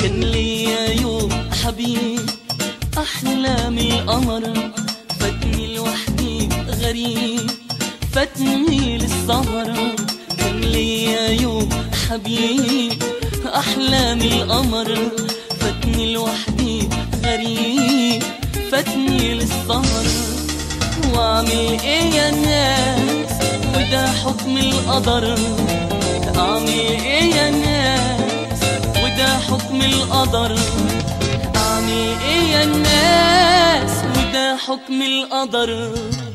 كان ليا يوم حبيب أحلامي القمر فاتني لوحدي غريب فاتني للسهر كان ليا يوم حبيب أحلامي القمر فاتني لوحدي غريب فاتني للسهر واعمل ايه يا ناس وده حكم القدر اعمل ايه يا ناس وده حكم القدر اعمل ايه يا ناس وده حكم القدر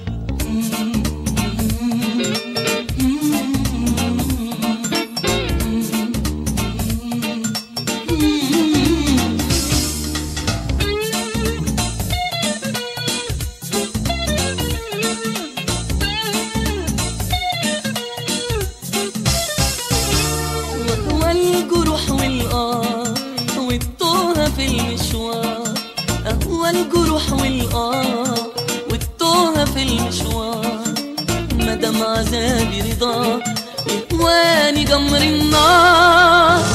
وهو الجروح والآه والتوه في المشوار هو الجروح والآه والتوه في المشوار مدام عذابي رضا يهواني جمر النار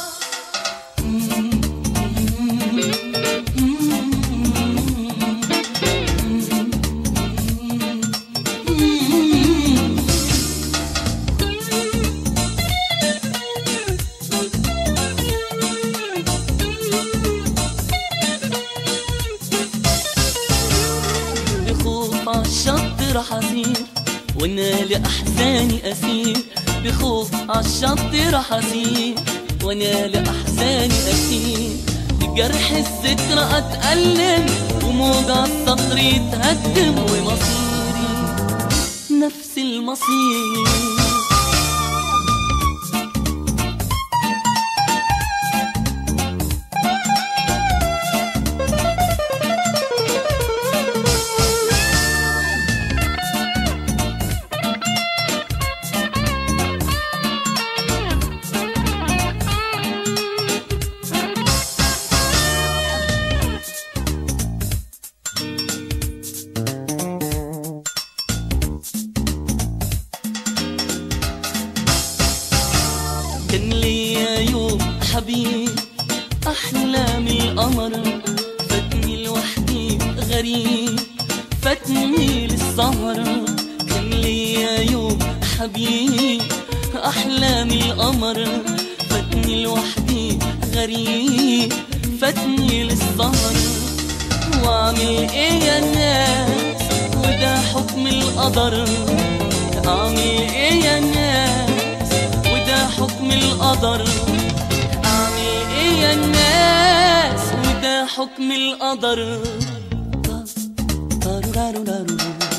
بخوف عالشط راح أسير وانا لأحزاني أسير بخوف عالشط راح أسير وانا لأحزاني أسير جرح الذكرى أتألم وموجع الصخر يتهدم ومصيري نفس المصير كان ليا يوم حبيب أحلامي القمر فاتني لوحدي غريب فاتني للسهر كان ليا يوم حبيب أحلامي القمر فاتني لوحدي غريب فاتني للسهر واعمل ايه يا ناس وده حكم القدر اعمل ايه يا ناس وده حكم القدر اعمل ايه يا ناس وده حكم القدر